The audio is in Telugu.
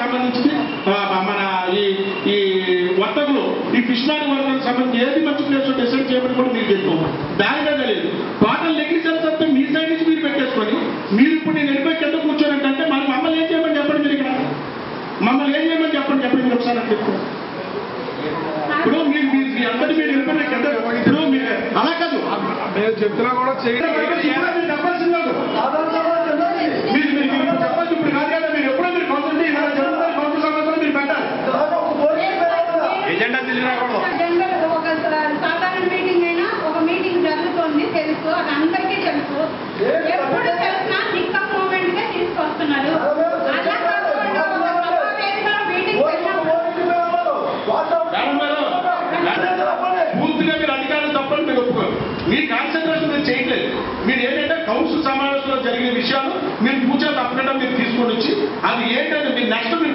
సంబంధించి ఆ, మన ఈ ఈ వర్తకులు ఈ ఫిష్ మార్క్ వర్తకు సంబంధించి ఏది మంచి ప్లేస్ డిసైడ్ చేయమని కూడా మీరు చెప్పాం దాని మీద లేదు టోటల్ నెగ్లిజెన్స్ అంతా మీ సైడ్ నుంచి మీరు పెట్టేసుకొని మీరు ఇప్పుడు నేను వెళ్ళిపోయి కింద కూర్చోనంటే మరి మమ్మల్ని ఏం చేయమని చెప్పండి మీరు ఇక్కడ మమ్మల్ని ఏం చేయమని చెప్పండి చెప్పండి మీరు ఒకసారి నాకు చెప్తాను ఇప్పుడు మీరు మీరు మీ అందరి మీరు వెళ్ళిపోయిన కింద ఇప్పుడు మీరు అలా కాదు నేను చెప్తున్నా కూడా ఇక్కడ చేయండి ఇప్పుడు మీరు చెప్పాల్సింది కాదు. మీరు మీరు మీరు ఇప్పుడు చెప్పాల్సి ఇప్పుడు కాదు కదా మీరు ఎప్పుడో మీరు కౌన్సిల్ ఇలా జరుగుతున్న కౌన్సిల్ సమావేశంలో మీరు పెట్టాలి ఎజెండా తెలియకూడదు జనరల్ ఒక సాధారణ మీటింగ్ అయినా ఒక మీటింగ్ జరుగుతుంది తెలుసు అది అందరికీ తెలుసు ఎప్పుడు తెలిసినా పికప్ మూమెంట్ గా తీసుకొస్తున్నారు అలా కాకుండా ఒక సభా వేదికలో మీటింగ్ పెట్టినప్పుడు మేడం గారు, పూర్తిగా మీరు అధికారులు తప్పని మీరు ఒప్పుకోరు మీ కాన్సన్ట్రేషన్ మీరు చేయట్లేదు మీరు ఏంటంటే కౌన్సిల్ సమావేశంలో జరిగిన విషయాలు మీరు పూజ తప్పకుండా మీరు తీసుకొని వచ్చి అది ఏంటంటే మీరు నెక్స్ట్